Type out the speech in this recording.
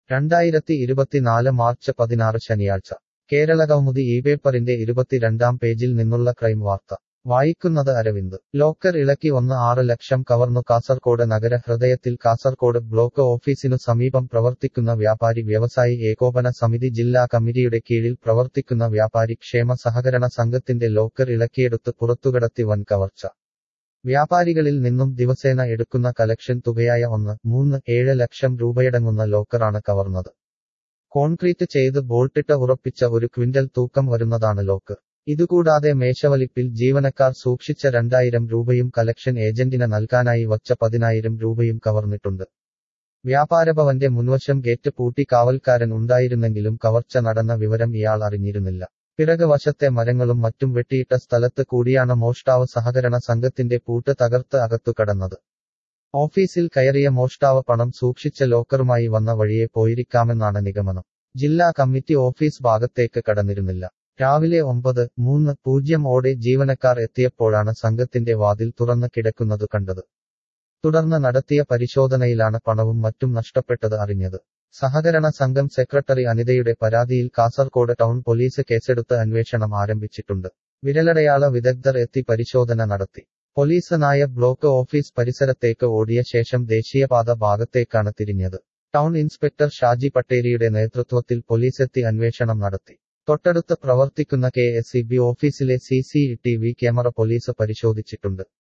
രണ്ടായിരത്തി ഇരുപത്തിനാല് മാർച്ച് പതിനാറ് ശനിയാഴ്ച കേരളകൗമുദി ഈ പേപ്പറിന്റെ ഇരുപത്തിരണ്ടാം പേജിൽ നിന്നുള്ള ക്രൈം വാർത്ത വായിക്കുന്നത് അരവിന്ദ് ലോക്കർ ഇളക്കി ഒന്ന് ആറ് ലക്ഷം കവർന്നു കാസർകോട് നഗര ഹൃദയത്തിൽ കാസർകോട് ബ്ലോക്ക് ഓഫീസിനു സമീപം പ്രവർത്തിക്കുന്ന വ്യാപാരി വ്യവസായി ഏകോപന സമിതി ജില്ലാ കമ്മിറ്റിയുടെ കീഴിൽ പ്രവർത്തിക്കുന്ന വ്യാപാരി ക്ഷേമ സഹകരണ സംഘത്തിന്റെ ലോക്കർ ഇളക്കിയെടുത്ത് പുറത്തുകടത്തി വൻ കവർച്ച വ്യാപാരികളിൽ നിന്നും ദിവസേന എടുക്കുന്ന കലക്ഷൻ തുകയായ ഒന്ന് മൂന്ന് ഏഴ് ലക്ഷം രൂപയടങ്ങുന്ന ലോക്കറാണ് കവർന്നത് കോൺക്രീറ്റ് ചെയ്ത് ബോൾട്ടിട്ട് ഉറപ്പിച്ച ഒരു ക്വിന്റൽ തൂക്കം വരുന്നതാണ് ലോക്കർ ഇതുകൂടാതെ മേശവലിപ്പിൽ ജീവനക്കാർ സൂക്ഷിച്ച രണ്ടായിരം രൂപയും കലക്ഷൻ ഏജന്റിന് നൽകാനായി വച്ച പതിനായിരം രൂപയും കവർന്നിട്ടുണ്ട് വ്യാപാരഭവന്റെ മുൻവശം ഗേറ്റ് പൂട്ടി കാവൽക്കാരൻ ഉണ്ടായിരുന്നെങ്കിലും കവർച്ച നടന്ന വിവരം ഇയാൾ അറിഞ്ഞിരുന്നില്ല പിറക് വശത്തെ മരങ്ങളും മറ്റും വെട്ടിയിട്ട സ്ഥലത്ത് കൂടിയാണ് മോഷ്ടാവ് സഹകരണ സംഘത്തിന്റെ പൂട്ട് തകർത്ത് അകത്തു കടന്നത് ഓഫീസിൽ കയറിയ മോഷ്ടാവ് പണം സൂക്ഷിച്ച ലോക്കറുമായി വന്ന വഴിയെ പോയിരിക്കാമെന്നാണ് നിഗമനം ജില്ലാ കമ്മിറ്റി ഓഫീസ് ഭാഗത്തേക്ക് കടന്നിരുന്നില്ല രാവിലെ ഒമ്പത് മൂന്ന് പൂജ്യം ഓടെ ജീവനക്കാർ എത്തിയപ്പോഴാണ് സംഘത്തിന്റെ വാതിൽ തുറന്ന് കിടക്കുന്നത് കണ്ടത് തുടർന്ന് നടത്തിയ പരിശോധനയിലാണ് പണവും മറ്റും നഷ്ടപ്പെട്ടത് അറിഞ്ഞത് സഹകരണ സംഘം സെക്രട്ടറി അനിതയുടെ പരാതിയിൽ കാസർകോട് ടൗൺ പോലീസ് കേസെടുത്ത് അന്വേഷണം ആരംഭിച്ചിട്ടുണ്ട് വിരലടയാള വിദഗ്ധർ എത്തി പരിശോധന നടത്തി പോലീസ് നായ ബ്ലോക്ക് ഓഫീസ് പരിസരത്തേക്ക് ഓടിയ ശേഷം ദേശീയപാത ഭാഗത്തേക്കാണ് തിരിഞ്ഞത് ടൗൺ ഇൻസ്പെക്ടർ ഷാജി പട്ടേരിയുടെ നേതൃത്വത്തിൽ പോലീസെത്തി അന്വേഷണം നടത്തി തൊട്ടടുത്ത് പ്രവർത്തിക്കുന്ന കെ എസ് ഇ ബി ഓഫീസിലെ C C T V camera police പരിശോധിച്ചിട്ടുണ്ട്